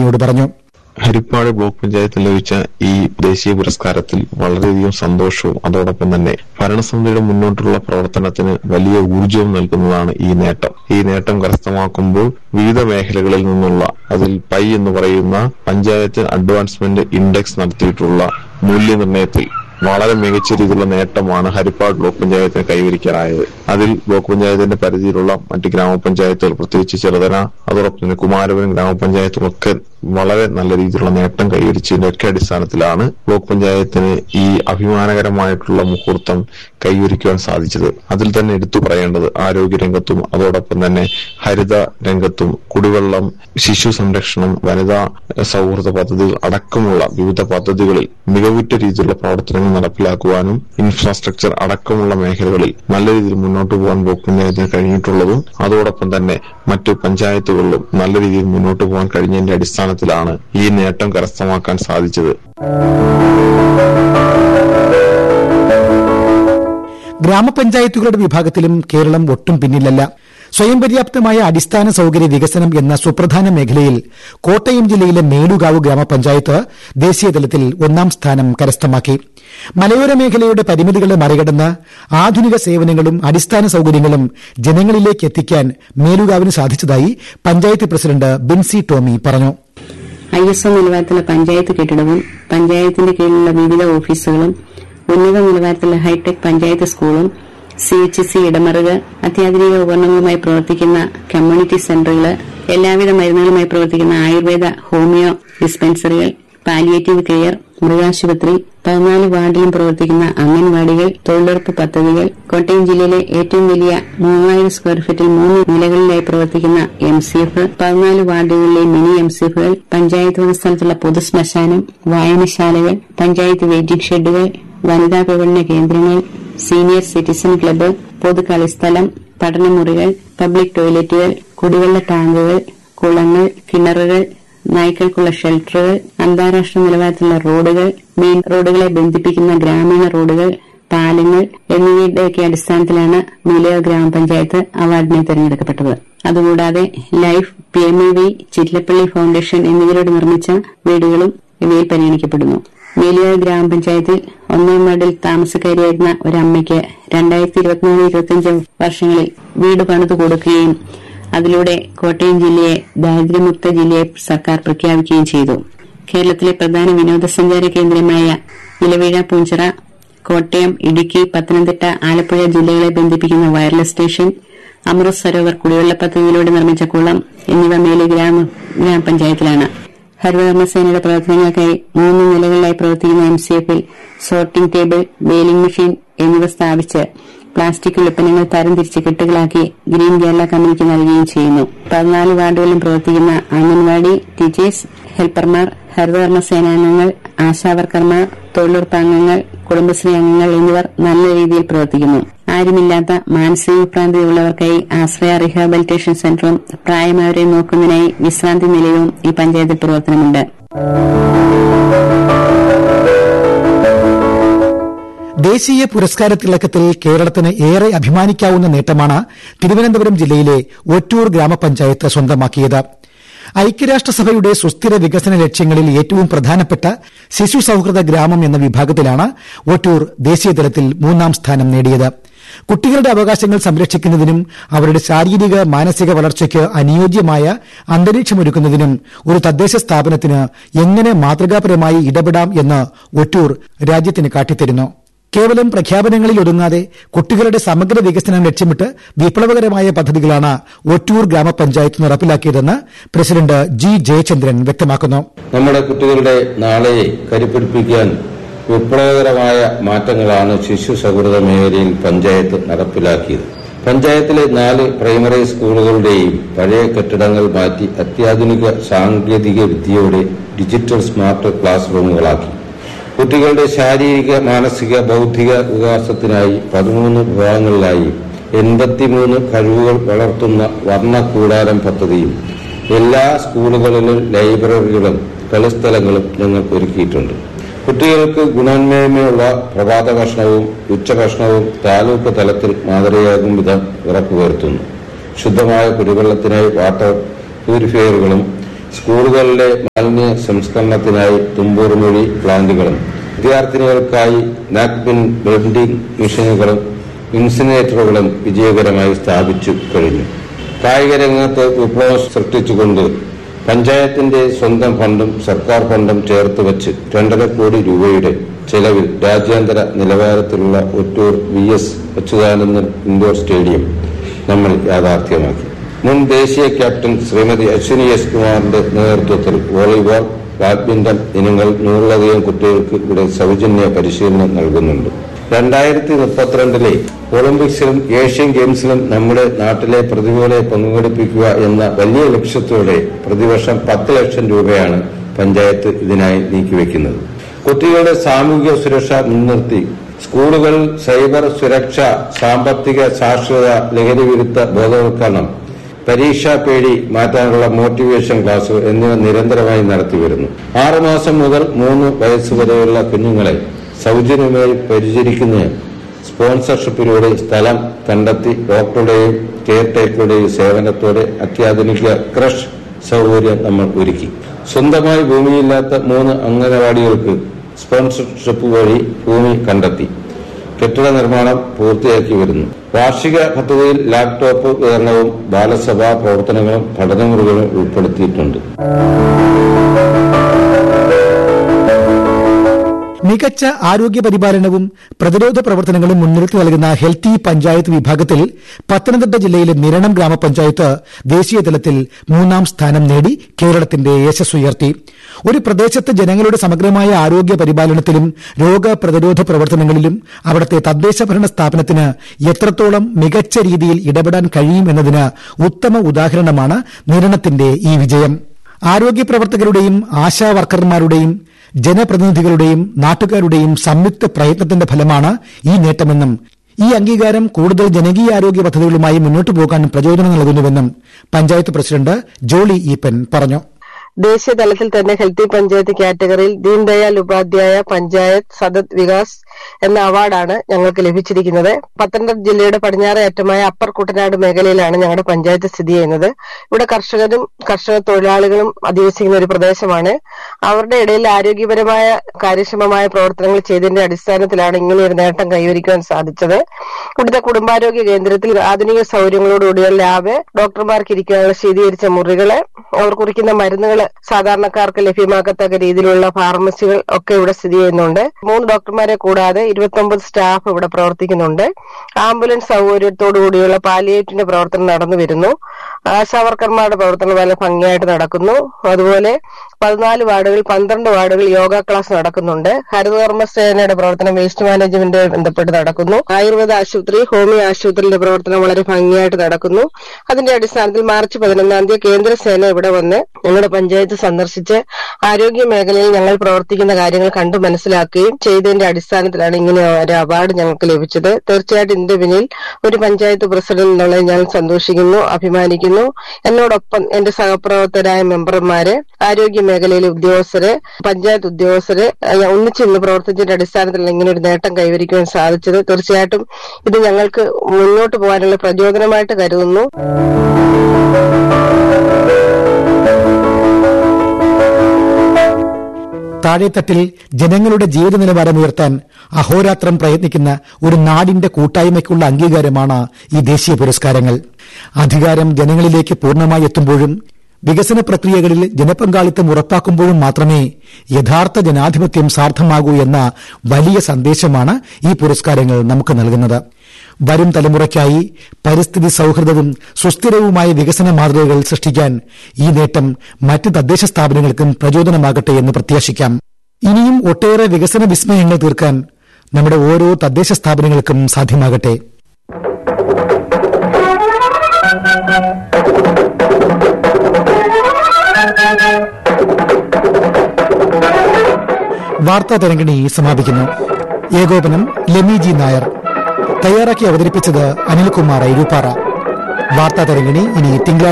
മാധ്യമങ്ങളോട് പറഞ്ഞു ഹരിപ്പാട് ബ്ലോക്ക് പഞ്ചായത്തിൽ ലഭിച്ച ഈ ദേശീയ പുരസ്കാരത്തിൽ വളരെയധികം സന്തോഷവും അതോടൊപ്പം തന്നെ ഭരണസമിതിയുടെ മുന്നോട്ടുള്ള പ്രവർത്തനത്തിന് വലിയ ഊർജവും നൽകുന്നതാണ് ഈ നേട്ടം ഈ നേട്ടം കരസ്ഥമാക്കുമ്പോൾ വിവിധ മേഖലകളിൽ നിന്നുള്ള അതിൽ പൈ എന്ന് പറയുന്ന പഞ്ചായത്ത് അഡ്വാൻസ്മെന്റ് ഇൻഡെക്സ് നടത്തിയിട്ടുള്ള മൂല്യനിർണ്ണയത്തിൽ വളരെ മികച്ച രീതിയിലുള്ള നേട്ടമാണ് ഹരിപ്പാട് ബ്ലോക്ക് പഞ്ചായത്തിന് കൈവരിക്കാനായത് അതിൽ ബ്ലോക്ക് പഞ്ചായത്തിന്റെ പരിധിയിലുള്ള മറ്റ് ഗ്രാമപഞ്ചായത്തുകൾ പ്രത്യേകിച്ച് ചെറുതന അതോടൊപ്പം തന്നെ കുമാരപുരം ഗ്രാമപഞ്ചായത്തുകളൊക്കെ വളരെ നല്ല രീതിയിലുള്ള നേട്ടം കൈവരിച്ചതിന്റെ ഒക്കെ അടിസ്ഥാനത്തിലാണ് ബ്ലോക്ക് പഞ്ചായത്തിന് ഈ അഭിമാനകരമായിട്ടുള്ള മുഹൂർത്തം കൈവരിക്കുവാൻ സാധിച്ചത് അതിൽ തന്നെ എടുത്തു പറയേണ്ടത് ആരോഗ്യരംഗത്തും അതോടൊപ്പം തന്നെ ഹരിത രംഗത്തും കുടിവെള്ളം ശിശു സംരക്ഷണം വനിതാ സൗഹൃദ പദ്ധതികൾ അടക്കമുള്ള വിവിധ പദ്ധതികളിൽ മികവുറ്റ രീതിയിലുള്ള പ്രവർത്തനങ്ങൾ നടപ്പിലാക്കുവാനും ഇൻഫ്രാസ്ട്രക്ചർ അടക്കമുള്ള മേഖലകളിൽ നല്ല രീതിയിൽ മുന്നോട്ട് പോകാൻ ബ്ലോക്ക് പഞ്ചായത്തിന് കഴിഞ്ഞിട്ടുള്ളതും അതോടൊപ്പം തന്നെ മറ്റു പഞ്ചായത്തുകളിലും നല്ല രീതിയിൽ മുന്നോട്ട് പോകാൻ കഴിഞ്ഞതിന്റെ അടിസ്ഥാനത്തിലാണ് ഈ നേട്ടം കരസ്ഥമാക്കാൻ സാധിച്ചത് ഗ്രാമപഞ്ചായത്തുകളുടെ വിഭാഗത്തിലും കേരളം ഒട്ടും പിന്നിലല്ല സ്വയം പര്യാപ്തമായ അടിസ്ഥാന സൌകര്യ വികസനം എന്ന സുപ്രധാന മേഖലയിൽ കോട്ടയം ജില്ലയിലെ മേലുകാവ് ഗ്രാമപഞ്ചായത്ത് ദേശീയതലത്തിൽ ഒന്നാം സ്ഥാനം കരസ്ഥമാക്കി മലയോര മേഖലയുടെ പരിമിതികളെ മറികടന്ന് ആധുനിക സേവനങ്ങളും അടിസ്ഥാന സൌകര്യങ്ങളും ജനങ്ങളിലേക്ക് എത്തിക്കാൻ മേലുകാവിന് സാധിച്ചതായി പഞ്ചായത്ത് പ്രസിഡന്റ് ബിൻസി ടോമി പറഞ്ഞു ഐ എസ് ഒ നിലവാരത്തിലുള്ള പഞ്ചായത്ത് കെട്ടിടവും പഞ്ചായത്തിന്റെ കീഴിലുള്ള വിവിധ ഓഫീസുകളും ഉന്നത നിലവാരത്തിലുള്ള ഹൈടെക് പഞ്ചായത്ത് സ്കൂളും സി എച്ച് സി ഇടമറുകൾ അത്യാധുനിക ഉപകരണങ്ങളുമായി പ്രവർത്തിക്കുന്ന കമ്മ്യൂണിറ്റി സെന്ററുകൾ എല്ലാവിധ മരുന്നുകളുമായി പ്രവർത്തിക്കുന്ന ആയുർവേദ ഹോമിയോ ഡിസ്പെൻസറികൾ പാലിയേറ്റീവ് കെയർ മൃഗാശുപത്രി പതിനാല് വാർഡിലും പ്രവർത്തിക്കുന്ന അംഗൻവാടികൾ തൊഴിലുറപ്പ് പദ്ധതികൾ കോട്ടയം ജില്ലയിലെ ഏറ്റവും വലിയ മൂവായിരം സ്ക്വയർ ഫീറ്റിൽ മൂന്ന് നിലകളിലായി പ്രവർത്തിക്കുന്ന എം സി എഫ് പതിനാല് വാർഡുകളിലെ മിനി എം സി എഫുകൾ പഞ്ചായത്ത് വക സ്ഥലത്തുള്ള പൊതു ശ്മശാനം വായനശാലകൾ പഞ്ചായത്ത് വെയിറ്റിംഗ് ഷെഡുകൾ വനിതാ പ്രകടന കേന്ദ്രങ്ങൾ സീനിയർ സിറ്റിസൺ ക്ലബ്ബ് പൊതു കളിസ്ഥലം പഠനമുറികൾ പബ്ലിക് ടോയ്ലറ്റുകൾ കുടിവെള്ള ടാങ്കുകൾ കുളങ്ങൾ കിണറുകൾ നായ്ക്കൾക്കുള്ള ഷെൽട്ടറുകൾ അന്താരാഷ്ട്ര നിലവാരത്തിലുള്ള റോഡുകൾ മെയിൻ റോഡുകളെ ബന്ധിപ്പിക്കുന്ന ഗ്രാമീണ റോഡുകൾ പാലങ്ങൾ എന്നിവയുടെയൊക്കെ അടിസ്ഥാനത്തിലാണ് നീലയ ഗ്രാമപഞ്ചായത്ത് അവാർഡിനെ തെരഞ്ഞെടുക്കപ്പെട്ടത് അതുകൂടാതെ life P M E V Chittilappilly foundation എന്നിവരോട് നിർമ്മിച്ച വീടുകളും ഇവയിൽ പരിഗണിക്കപ്പെടുന്നു മേലിയാർ ഗ്രാമപഞ്ചായത്തിൽ ഒന്നാം വാർഡിൽ താമസക്കാരിയായിരുന്ന ഒരമ്മയ്ക്ക് രണ്ടായിരത്തി ഇരുപത്തിനാല് ഇരുപത്തിയഞ്ച് വർഷങ്ങളിൽ വീട് പണിതു കൊടുക്കുകയും അതിലൂടെ കോട്ടയം ജില്ലയെ ദാരിദ്ര്യമുക്ത ജില്ലയെ സർക്കാർ പ്രഖ്യാപിക്കുകയും ചെയ്തു കേരളത്തിലെ പ്രധാന വിനോദസഞ്ചാര കേന്ദ്രമായ ഇലവീഴ പൂഞ്ചിറ കോട്ടയം ഇടുക്കി പത്തനംതിട്ട ആലപ്പുഴ ജില്ലകളെ ബന്ധിപ്പിക്കുന്ന വയർലെസ് സ്റ്റേഷൻ അമൃത് സരോവർ കുടിവെള്ള പദ്ധതിയിലൂടെ നിർമ്മിച്ച കുളം എന്നിവ മേലെ ഗ്രാമ ഗ്രാമപഞ്ചായത്തിലാണ് ഹരിതകർമ്മസേനയുടെ പ്രവർത്തനങ്ങൾക്കായി മൂന്ന് നിലകളിലായി പ്രവർത്തിക്കുന്ന എം സി എഫിൽ സോർട്ടിംഗ് ടേബിൾ ബെയിലിംഗ് മെഷീൻ എന്നിവ സ്ഥാപിച്ച് പ്ലാസ്റ്റിക് ഉൽപ്പന്നങ്ങൾ തരംതിരിച്ച് കെട്ടുകളാക്കി ഗ്രീൻ കേരള കമ്പനിക്ക് നൽകുകയും ചെയ്യുന്നു പതിനാല് വാർഡുകളിലും പ്രവർത്തിക്കുന്ന അംഗൻവാടി ടീച്ചേഴ്സ് ഹെൽപ്പർമാർ ഹരിതകർമ്മ സേനാംഗങ്ങൾ ആശാവർക്കർമാർ തൊഴിലുറപ്പ് അംഗങ്ങൾ കുടുംബശ്രീ അംഗങ്ങൾ എന്നിവർ നല്ല രീതിയിൽ പ്രവർത്തിക്കുന്നു ആരുമില്ലാത്ത മാനസിക വിഭ്രാന്തിയുള്ളവർക്കായി ആശ്രയ റീഹാബിലിറ്റേഷൻ സെന്ററും പ്രായമായവരെ നോക്കുന്നതിനായി വിശ്രാന്തി നിലയവും ഈ പഞ്ചായത്തിൽ പ്രവർത്തനമുണ്ട് ദേശീയ പുരസ്കാര തിളക്കത്തിൽ കേരളത്തിന് ഏറെ അഭിമാനിക്കാവുന്ന നേട്ടമാണ് തിരുവനന്തപുരം ജില്ലയിലെ ഒറ്റൂർ ഗ്രാമപഞ്ചായത്ത് സ്വന്തമാക്കിയത് ഐക്യരാഷ്ട്രസഭയുടെ സുസ്ഥിര വികസന ലക്ഷ്യങ്ങളിൽ ഏറ്റവും പ്രധാനപ്പെട്ട ശിശു സൌഹൃദ ഗ്രാമം എന്ന വിഭാഗത്തിലാണ് ഒറ്റൂർ ദേശീയതലത്തിൽ മൂന്നാം സ്ഥാനം നേടിയത് കുട്ടികളുടെ അവകാശങ്ങൾ സംരക്ഷിക്കുന്നതിനും അവരുടെ ശാരീരിക മാനസിക വളർച്ചയ്ക്ക് അനുയോജ്യമായ അന്തരീക്ഷമൊരുക്കുന്നതിനും ഒരു തദ്ദേശ സ്ഥാപനത്തിന് എങ്ങനെ മാതൃകാപരമായി ഇടപെടാം എന്ന് ഒറ്റൂർ രാജ്യത്തിന് കാട്ടിത്തരുന്നു കേവലം പ്രഖ്യാപനങ്ങളിൽ ഒതുങ്ങാതെ കുട്ടികളുടെ സമഗ്ര വികസനം ലക്ഷ്യമിട്ട് വിപ്ലവകരമായ പദ്ധതികളാണ് ഒറ്റൂർ ഗ്രാമപഞ്ചായത്ത് നടപ്പിലാക്കിയതെന്ന് പ്രസിഡന്റ് ജി ജയചന്ദ്രൻ വ്യക്തമാക്കുന്നു നമ്മുടെ കുട്ടികളുടെ നാളെയെ കരുപിടിപ്പിക്കാൻ വിപ്ലവകരമായ മാറ്റങ്ങളാണ് ശിശു സൗഹൃദ മേഖലയിൽ പഞ്ചായത്ത് നടപ്പിലാക്കിയത് പഞ്ചായത്തിലെ നാല് പ്രൈമറി സ്കൂളുകളുടെയും പഴയ കെട്ടിടങ്ങൾ മാറ്റി അത്യാധുനിക സാങ്കേതിക വിദ്യയോടെ ഡിജിറ്റൽ സ്മാർട്ട് ക്ലാസ് റൂമുകളാക്കി കുട്ടികളുടെ ശാരീരിക മാനസിക ബൌദ്ധിക വികാസത്തിനായി പതിമൂന്ന് വിഭാഗങ്ങളിലായി എൺപത്തിമൂന്ന് കഴിവുകൾ വളർത്തുന്ന വർണ്ണ കൂടാരം പദ്ധതിയും എല്ലാ സ്കൂളുകളിലും ലൈബ്രറികളും കളിസ്ഥലങ്ങളും ഞങ്ങൾക്ക് ഒരുക്കിയിട്ടുണ്ട് കുട്ടികൾക്ക് ഗുണമേന്മയുള്ള പ്രഭാത ഭക്ഷണവും ഉച്ചഭക്ഷണവും താലൂക്ക് തലത്തിൽ മാതൃകയാകും വിധം ഉറപ്പുവരുത്തുന്നു ശുദ്ധമായ കുടിവെള്ളത്തിനായി വാട്ടർ പ്യൂരിഫയറുകളും സ്കൂളുകളിലെ മാലിന്യ സംസ്കരണത്തിനായി തുമ്പൂർ മൊഴി പ്ലാന്റുകളും വിദ്യാർത്ഥിനികൾക്കായി നാപ്കിൻ ബ്ലെൻഡിംഗ് മെഷീനുകളും ഇൻസിനേറ്ററുകളും വിജയകരമായി സ്ഥാപിച്ചു കഴിഞ്ഞു കായിക രംഗത്ത് വിപ്ലവം സൃഷ്ടിച്ചുകൊണ്ട് പഞ്ചായത്തിന്റെ സ്വന്തം ഫണ്ടും സർക്കാർ ഫണ്ടും ചേർത്ത് വെച്ച് രണ്ടര കോടി രൂപയുടെ ചെലവിൽ രാജ്യാന്തര നിലവാരത്തിലുള്ള Ottoor V S Achuthanandan indoor stadium നമ്മൾ യാഥാർത്ഥ്യമാക്കി മുൻ ദേശീയ ക്യാപ്റ്റൻ ശ്രീമതി അശ്വിനി എസ് കുമാറിന്റെ നേതൃത്വത്തിൽ വോളിബോൾ ബാഡ്മിന്റൺ ഇനങ്ങൾ നൂറിലധികം കുട്ടികൾക്ക് ഇവിടെ സൗജന്യ പരിശീലനം നൽകുന്നുണ്ട് രണ്ടായിരത്തി മുപ്പത്തിരണ്ടിലെ ഒളിമ്പിക്സിലും ഏഷ്യൻ ഗെയിംസിലും നമ്മുടെ നാട്ടിലെ പ്രതിഭകളെ പങ്കെടുപ്പിക്കുക എന്ന വലിയ ലക്ഷ്യത്തോടെ പ്രതിവർഷം പത്ത് ലക്ഷം രൂപയാണ് പഞ്ചായത്ത് ഇതിനായി നീക്കിവെക്കുന്നത് കുട്ടികളുടെ സാമൂഹിക സുരക്ഷ മുൻനിർത്തി സ്കൂളുകൾ സൈബർ സുരക്ഷ സാമ്പത്തിക സാക്ഷരത ലഹരി വിരുദ്ധ ബോധവൽക്കരണം പരീക്ഷാ പേടി മാറ്റാനുള്ള മോട്ടിവേഷൻ ക്ലാസുകൾ എന്നിവ നിരന്തരമായി നടത്തിവരുന്നു ആറുമാസം മുതൽ മൂന്ന് വയസ്സ് വരെയുള്ള കുഞ്ഞുങ്ങളെ സൗജന്യമായി പരിചരിക്കുന്നതിന് സ്പോൺസർഷിപ്പിലൂടെ സ്ഥലം കണ്ടെത്തി ഡോക്ടറുടെയും കെയർ ടേക്കറുടെയും സേവനത്തോടെ അത്യാധുനിക ക്രഷ് സൗകര്യം നമ്മൾ ഒരുക്കി സ്വന്തമായി ഭൂമിയില്ലാത്ത മൂന്ന് അംഗനവാടികൾക്ക് സ്പോൺസർഷിപ്പ് വഴി ഭൂമി കണ്ടെത്തി കെട്ടിട നിർമ്മാണം പൂർത്തിയാക്കി വരുന്നു വാർഷിക പദ്ധതിയിൽ ലാപ്ടോപ്പ് വിതരണവും ബാലസഭാ പ്രവർത്തനങ്ങളും പഠനമുറികളും ഉൾപ്പെടുത്തിയിട്ടുണ്ട് മികച്ച ആരോഗ്യ പരിപാലനവും പ്രതിരോധ പ്രവർത്തനങ്ങളും മുൻനിർത്തി നൽകുന്ന ഹെൽത്തി പഞ്ചായത്ത് വിഭാഗത്തിൽ പത്തനംതിട്ട ജില്ലയിലെ നിരണം ഗ്രാമപഞ്ചായത്ത് ദേശീയതലത്തിൽ മൂന്നാം സ്ഥാനം നേടി കേരളത്തിന്റെ യശസ്സുയർത്തി ഒരു പ്രദേശത്ത് ജനങ്ങളുടെ സമഗ്രമായ ആരോഗ്യ പരിപാലനത്തിലും രോഗപ്രതിരോധ പ്രവർത്തനങ്ങളിലും അവിടുത്തെ തദ്ദേശ ഭരണ സ്ഥാപനത്തിന് എത്രത്തോളം മികച്ച രീതിയിൽ ഇടപെടാൻ കഴിയും എന്നതിന് ഉത്തമ ഉദാഹരണമാണ് നിരണത്തിന്റെ ഈ വിജയം ആരോഗ്യ പ്രവർത്തകരുടെയും ആശാ വർക്കർമാരുടെയും ജനപ്രതിനിധികളുടെയും നാട്ടുകാരുടെയും സംയുക്ത പ്രയത്നത്തിന്റെ ഫലമാണ് ഈ നേട്ടമെന്നും ഈ അംഗീകാരം കൂടുതൽ ജനകീയാരോഗ്യ പദ്ധതികളുമായി മുന്നോട്ടു പോകാൻ പ്രചോദനം നൽകുന്നുവെന്നും പഞ്ചായത്ത് പ്രസിഡന്റ് ജോളി ഈപ്പൻ പറഞ്ഞു ദേശീയ തലത്തിൽ തന്നെ ഹെൽത്തി പഞ്ചായത്ത് കാറ്റഗറിയിൽ ദീൻദയാൽ ഉപാധ്യായ പഞ്ചായത്ത് സദത് വികാസ് എന്ന അവാർഡാണ് ഞങ്ങൾക്ക് ലഭിച്ചിരിക്കുന്നത് പത്തനംതിട്ട ജില്ലയുടെ പടിഞ്ഞാറേ അറ്റമായ അപ്പർ കുട്ടനാട് മേഖലയിലാണ് ഞങ്ങളുടെ പഞ്ചായത്ത് സ്ഥിതി ചെയ്യുന്നത് ഇവിടെ കർഷകരും കർഷക തൊഴിലാളികളും അധിവസിക്കുന്ന ഒരു പ്രദേശമാണ് അവരുടെ ഇടയിൽ ആരോഗ്യപരമായ കാര്യക്ഷമമായ പ്രവർത്തനങ്ങൾ ചെയ്തതിന്റെ അടിസ്ഥാനത്തിലാണ് ഇങ്ങനെ ഒരു നേട്ടം കൈവരിക്കുവാൻ സാധിച്ചത് ഇവിടുത്തെ കുടുംബാരോഗ്യ കേന്ദ്രത്തിൽ ആധുനിക സൗകര്യങ്ങളോടുകൂടിയ ലാബ് ഡോക്ടർമാർക്ക് ഇരിക്കാനുള്ള ശീതീകരിച്ച മുറികള് അവർ കുറിക്കുന്ന മരുന്നുകൾ സാധാരണക്കാർക്ക് ലഭ്യമാക്കത്തക്ക രീതിയിലുള്ള ഫാർമസികൾ ഒക്കെ ഇവിടെ സ്ഥിതി ചെയ്യുന്നുണ്ട് മൂന്ന് ഡോക്ടർമാരെ കൂടാതെ ഇരുപത്തൊമ്പത് സ്റ്റാഫ് ഇവിടെ പ്രവർത്തിക്കുന്നുണ്ട് ആംബുലൻസ് സൗകര്യത്തോടു കൂടിയുള്ള പാലിയേറ്റിന്റെ പ്രവർത്തനം നടന്നു വരുന്നു ആശാവർക്കർമാരുടെ പ്രവർത്തനം വളരെ ഭംഗിയായിട്ട് നടക്കുന്നു അതുപോലെ പതിനാല് വാർഡുകൾ പന്ത്രണ്ട് വാർഡുകൾ യോഗ ക്ലാസ് നടക്കുന്നുണ്ട് ഹരിതകർമ്മ സേനയുടെ പ്രവർത്തനം വേസ്റ്റ് മാനേജ്മെന്റ് ബന്ധപ്പെട്ട് നടക്കുന്നു ആയുർവേദ ആശുപത്രി ഹോമിയോ ആശുപത്രിയുടെ പ്രവർത്തനം വളരെ ഭംഗിയായിട്ട് നടക്കുന്നു അതിന്റെ അടിസ്ഥാനത്തിൽ മാർച്ച് പതിനൊന്നാം തീയതി കേന്ദ്രസേന ഇവിടെ വന്ന് ഞങ്ങളുടെ പഞ്ചായത്ത് സന്ദർശിച്ച് ആരോഗ്യ മേഖലയിൽ ഞങ്ങൾ പ്രവർത്തിക്കുന്ന കാര്യങ്ങൾ കണ്ടു മനസ്സിലാക്കുകയും ചെയ്തതിന്റെ അടിസ്ഥാനത്തിലാണ് ഇങ്ങനെ ഒരു അവാർഡ് ഞങ്ങൾക്ക് ലഭിച്ചത് തീർച്ചയായിട്ടും ഇതിന്റെ പിന്നിൽ ഒരു പഞ്ചായത്ത് പ്രസിഡന്റ് എന്നുള്ളത് ഞാൻ സന്തോഷിക്കുന്നു അഭിമാനിക്കുന്നു എന്നോടൊപ്പം എന്റെ സഹപ്രവർത്തകരായ മെമ്പർമാര് ആരോഗ്യ മേഖലയിലെ ഉദ്യോഗസ്ഥര് പഞ്ചായത്ത് ഉദ്യോഗസ്ഥര് അഹ് ഒന്നിച്ച് ഇന്ന് പ്രവർത്തിച്ചതിന്റെ അടിസ്ഥാനത്തിൽ ഇങ്ങനെ ഒരു നേട്ടം കൈവരിക്കുവാൻ സാധിച്ചത് തീർച്ചയായിട്ടും ഇത് ഞങ്ങൾക്ക് മുന്നോട്ട് പോകാനുള്ള പ്രചോദനമായിട്ട് കരുതുന്നു താഴെത്തട്ടിൽ ജനങ്ങളുടെ ജീവിത നിലവാരം ഉയർത്താൻ അഹോരാത്രം പ്രയത്നിക്കുന്ന ഒരു നാടിന്റെ കൂട്ടായ്മയ്ക്കുള്ള അംഗീകാരമാണ് ഈ ദേശീയ പുരസ്കാരങ്ങൾ അധികാരം ജനങ്ങളിലേക്ക് പൂർണ്ണമായി എത്തുമ്പോഴും വികസന പ്രക്രിയകളിൽ ജനപങ്കാളിത്തം ഉറപ്പാക്കുമ്പോഴും മാത്രമേ യഥാർത്ഥ ജനാധിപത്യം സാർത്ഥമാകൂ എന്ന വലിയ സന്ദേശമാണ് ഈ പുരസ്കാരങ്ങൾ നമുക്ക് നൽകുന്നത് വരും തലമുറയ്ക്കായി പരിസ്ഥിതി സൌഹൃദവും സുസ്ഥിരവുമായ വികസന മാതൃകകൾ സൃഷ്ടിക്കാൻ ഈ നേട്ടം മറ്റ് തദ്ദേശ സ്ഥാപനങ്ങൾക്കും പ്രചോദനമാകട്ടെ എന്ന് പ്രത്യാശിക്കാം ഇനിയും ഒട്ടേറെ വികസന വിസ്മയങ്ങൾ തീർക്കാൻ നമ്മുടെ ഓരോ തദ്ദേശ സ്ഥാപനങ്ങൾക്കും സാധ്യമാകട്ടെ വാർത്താ തരംഗിണി സമാപിക്കുന്നു ഏകോപനം ലെമി ജി നായർ തയ്യാറാക്കി അവതരിപ്പിച്ചത് അനിൽകുമാർ ഐരൂപ്പാറ വാർത്താ തരംഗിണി ഇനി തിങ്കളാഴ്ച